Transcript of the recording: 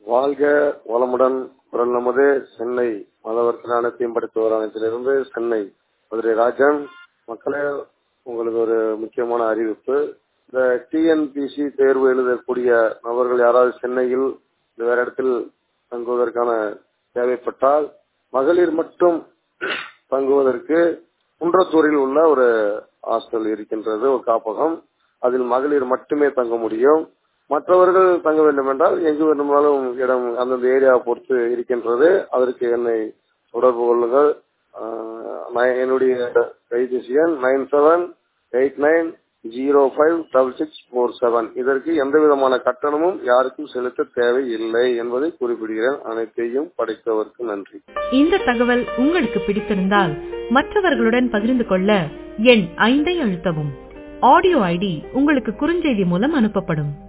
வாழ்க வளமுடன் குரல் நமது சென்னை மதவர்த்தன அனைத்தையும் படித்தவர் அனைத்திலிருந்து சென்னை மதுரை ராஜன் மக்களே உங்களுக்கு ஒரு முக்கியமான அறிவிப்பு இந்த டிஎன்பிசி தேர்வு எழுதக்கூடிய நபர்கள் யாராவது சென்னையில் வேற இடத்தில் தங்குவதற்கான தேவைப்பட்டால் மகளிர் மட்டும் தங்குவதற்கு குன்றத்தூரில் உள்ள ஒரு ஹாஸ்டல் இருக்கின்றது ஒரு காப்பகம் அதில் மகளிர் மட்டுமே தங்க முடியும் மற்றவர்கள் தங்க வேண்டும் என்றால் எங்கு வேண்டுமானாலும் இடம் அந்தந்த ஏரியாவை பொறுத்து இருக்கின்றது அதற்கு என்னை தொடர்பு கொள்ளுங்கள் என்னுடைய கைபேசி எண் nine seven eight nine zero five double six four seven இதற்கு எந்த விதமான கட்டணமும் யாருக்கும் செலுத்த தேவையில்லை என்பதை குறிப்பிடுகிறேன் அனைத்தையும் படித்தவருக்கு நன்றி இந்த தகவல் உங்களுக்கு பிடித்திருந்தால் மற்றவர்களுடன் பகிர்ந்து கொள்ள எண் ஐந்தை அழுத்தவும் ஆடியோ ஐடி உங்களுக்கு குறுஞ்செய்தி மூலம் அனுப்பப்படும்